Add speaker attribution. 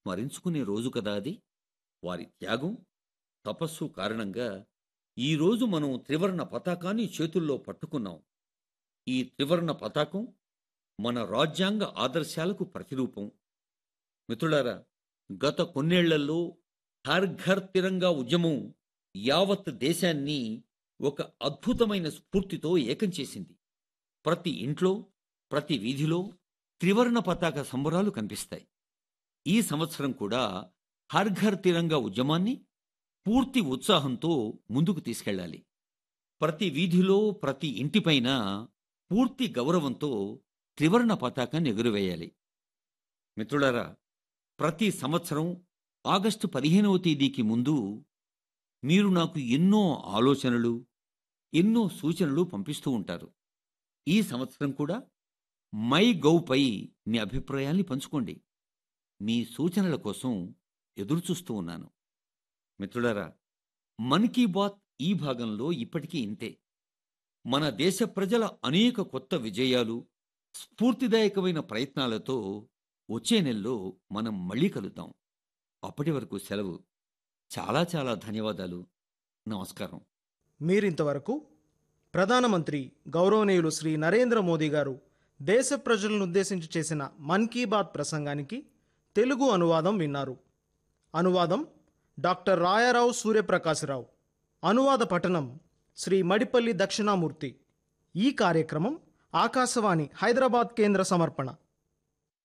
Speaker 1: స్మరించుకునే రోజు కదా అది వారి త్యాగం తపస్సు కారణంగా ఈ రోజు మనం త్రివర్ణ పతాకాన్ని చేతుల్లో పట్టుకున్నాం ఈ త్రివర్ణ పతాకం మన రాజ్యాంగ ఆదర్శాలకు ప్రతిరూపం మిత్రులారా గత కొన్నేళ్లలో హర్ ఘర్ తిరంగా ఉద్యమం యావత్ దేశాన్ని ఒక అద్భుతమైన స్ఫూర్తితో ఏకం చేసింది ప్రతి ఇంట్లో ప్రతి వీధిలో త్రివర్ణ పతాక సంబరాలు కనిపిస్తాయి ఈ సంవత్సరం కూడా హర్ ఘర్ తిరంగా ఉద్యమాన్ని పూర్తి ఉత్సాహంతో ముందుకు తీసుకెళ్ళాలి ప్రతి వీధిలో ప్రతి ఇంటిపైన పూర్తి గౌరవంతో త్రివర్ణ పతాకాన్ని ఎగురవేయాలి మిత్రులారా ప్రతి సంవత్సరం ఆగస్టు పదిహేనవ తేదీకి ముందు మీరు నాకు ఎన్నో ఆలోచనలు ఎన్నో సూచనలు పంపిస్తూ ఉంటారు ఈ సంవత్సరం కూడా మై గౌపై మీ అభిప్రాయాల్ని పంచుకోండి మీ సూచనల కోసం ఎదురుచూస్తూ ఉన్నాను మిత్రులారా మన్ కీ బాత్ ఈ భాగంలో ఇప్పటికీ ఇంతే మన దేశ ప్రజల అనేక కొత్త విజయాలు స్ఫూర్తిదాయకమైన ప్రయత్నాలతో వచ్చే నెలలో మనం మళ్ళీ కలుద్దాం అప్పటి వరకు సెలవు చాలా చాలా ధన్యవాదాలు నమస్కారం
Speaker 2: మీరింతవరకు ప్రధానమంత్రి గౌరవనీయులు శ్రీ నరేంద్ర మోదీ గారు దేశ ప్రజలను ఉద్దేశించి చేసిన మన్ కీ బాత్ ప్రసంగానికి తెలుగు అనువాదం విన్నారు అనువాదం డాక్టర్ రాయారావు సూర్యప్రకాశరావు అనువాద పఠనం శ్రీ మడిపల్లి దక్షిణామూర్తి ఈ కార్యక్రమం ఆకాశవాణి హైదరాబాద్ కేంద్ర సమర్పణ